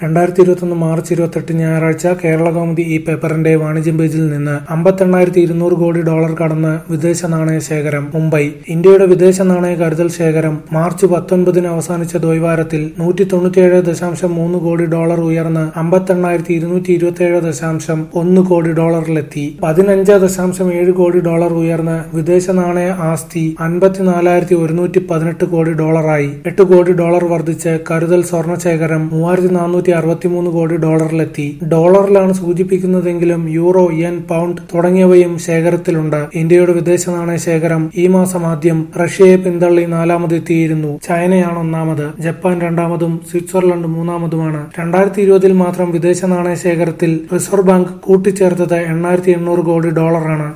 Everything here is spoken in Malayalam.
രണ്ടായിരത്തി ഇരുപത്തൊന്ന് മാർച്ച് ഇരുപത്തെട്ട് ഞായറാഴ്ച കേരള കൗമുദി ഈ പേപ്പറിന്റെ വാണിജ്യം പേജിൽ നിന്ന് അമ്പത്തെണ്ണായിരത്തി ഇരുന്നൂറ് കോടി ഡോളർ കടന്ന് വിദേശ നാണയ ശേഖരം മുംബൈ ഇന്ത്യയുടെ വിദേശ നാണയ കരുതൽ ശേഖരം മാർച്ച് പത്തൊൻപതിന് അവസാനിച്ച ദ്വൈവാരത്തിൽ നൂറ്റി തൊണ്ണൂറ്റിയേഴ് ദശാംശം മൂന്ന് കോടി ഡോളർ ഉയർന്ന് അമ്പത്തെണ്ണായിരത്തി ഇരുന്നൂറ്റി ഇരുപത്തിയേഴ് ദശാംശം ഒന്ന് കോടി ഡോളറിലെത്തി പതിനഞ്ച് ദശാംശം ഏഴ് കോടി ഡോളർ ഉയർന്ന് വിദേശ നാണയ ആസ്തി അൻപത്തിനാലായിരത്തി ഒരുന്നൂറ്റി പതിനെട്ട് കോടി ഡോളറായി എട്ട് കോടി ഡോളർ വർദ്ധിച്ച് കരുതൽ സ്വർണ്ണ ശേഖരം മൂവായിരത്തി നാനൂറ്റി അറുപത്തിമൂന്ന് കോടി ഡോളറിലെത്തി ഡോളറിലാണ് സൂചിപ്പിക്കുന്നതെങ്കിലും യൂറോ യെൻ പൗണ്ട് തുടങ്ങിയവയും ശേഖരത്തിലുണ്ട് ഇന്ത്യയുടെ വിദേശ നാണയ ശേഖരം ഈ മാസം ആദ്യം റഷ്യയെ പിന്തള്ളി നാലാമതെത്തിയിരുന്നു ചൈനയാണ് ഒന്നാമത് ജപ്പാൻ രണ്ടാമതും സ്വിറ്റ്സർലൻഡ് മൂന്നാമതുമാണ് രണ്ടായിരത്തി ഇരുപതിൽ മാത്രം വിദേശ നാണയ ശേഖരത്തിൽ റിസർവ് ബാങ്ക് കൂട്ടിച്ചേർത്തത് എണ്ണായിരത്തി എണ്ണൂറ് കോടി ഡോളറാണ്